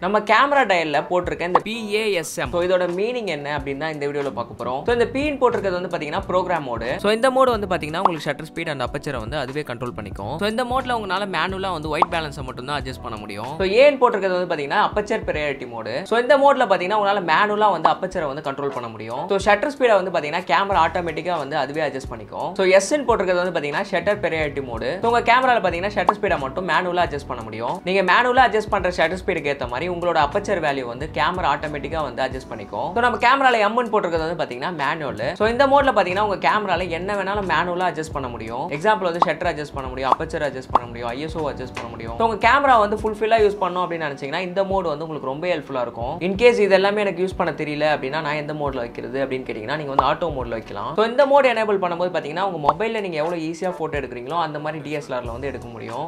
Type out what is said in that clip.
நம்ம கேமரா டயலில் போட்டிருக்க இந்த பிஏஎஸ்எம் ஸோ இதோட மீனிங் என்ன அப்படின்னு தான் இந்த வீடியோவில் பார்க்க போகிறோம் ஸோ இந்த பின் போட்டிருக்கிறது வந்து பார்த்தீங்கன்னா ப்ரோக்ராம் மோடு ஸோ இந்த மோடு வந்து பார்த்தீங்கன்னா உங்களுக்கு ஷட்டர் ஸ்பீட் அண்ட் அப்பச்சரை வந்து அதுவே கண்ட்ரோல் பண்ணிக்கும் ஸோ இந்த மோட்ல உங்களால் மேனுவலாக வந்து ஒயிட் பேலன்ஸை மட்டும் தான் அட்ஜஸ்ட் பண்ண முடியும் ஸோ ஏன் போட்டிருக்கிறது வந்து பார்த்தீங்கன்னா அப்பச்சர் ப்ரையாரிட்டி மோடு ஸோ இந்த மோட்ல பார்த்தீங்கன்னா உங்களால் மேனுவலாக வந்து அப்பச்சரை வந்து கண்ட்ரோல் பண்ண முடியும் ஸோ ஷட்டர் ஸ்பீடை வந்து பார்த்தீங்கன்னா கேமரா ஆட்டோமேட்டிக்காக வந்து அதுவே அட்ஜஸ்ட் பண்ணிக்கும் ஸோ எஸ்என் போட்டிருக்கிறது வந்து பார்த்தீங்கன்னா ஷட்டர் ப்ரையாரிட்டி மோடு ஸோ உங்கள் கேமராவில் பார்த்தீங்கன்னா ஷட்டர் ஸ்பீடை மட்டும் மேனுவலாக அட்ஜஸ்ட் பண்ண முடியும் நீங்கள் மேனுவலாக அட்ஜஸ்ட் பண்ணுற ஷட்டர் ஸ்பீடுக்கு ஏற்ற மாதிரி உங்களோட அப்பச்சர் வேல்யூ வந்து கேமரா ஆட்டோமேட்டிக்காக வந்து அட்ஜஸ்ட் பண்ணிக்கும் ஸோ நம்ம கேமரால எம்என் போட்டிருக்கிறது வந்து பார்த்தீங்கன்னா மேனுவல் ஸோ இந்த மோட்ல பார்த்தீங்கன்னா உங்க கேமரால என்ன வேணாலும் மேனுவலாக அட்ஜஸ்ட் பண்ண முடியும் எக்ஸாம்பிள் வந்து ஷட்டர் அட்ஜஸ்ட் பண்ண முடியும் அப்பச்சர் அட்ஜஸ்ட் பண்ண முடியும் ஐஎஸ்ஓ அட்ஜஸ்ட் பண்ண முடியும் ஸோ உங்க கேமரா வந்து ஃபுல்ஃபில்லாக யூஸ் பண்ணணும் அப்படின்னு நினைச்சீங்கன்னா இந்த மோட் வந்து உங்களுக்கு ரொம்ப ஹெல்ப்ஃபுல்லாக இருக்கும் இன்கேஸ் இது எல்லாமே எனக்கு யூஸ் பண்ண தெரியல அப்படின்னா நான் எந்த மோட்ல வைக்கிறது அப்படின்னு கேட்டிங்கன்னா நீங்கள் வந்து ஆட்டோ மோட்ல வைக்கலாம் ஸோ இந்த மோட் எனேபிள் பண்ணும்போது பார்த்தீங்கன்னா உங்க மொபைலில் நீங்கள் எவ்வளோ ஈஸியாக ஃபோட்டோ எடுக்கிறீங்களோ அந்த மாதிரி டிஎஸ்எல்ஆரில் வந்து எடுக்க முடியும்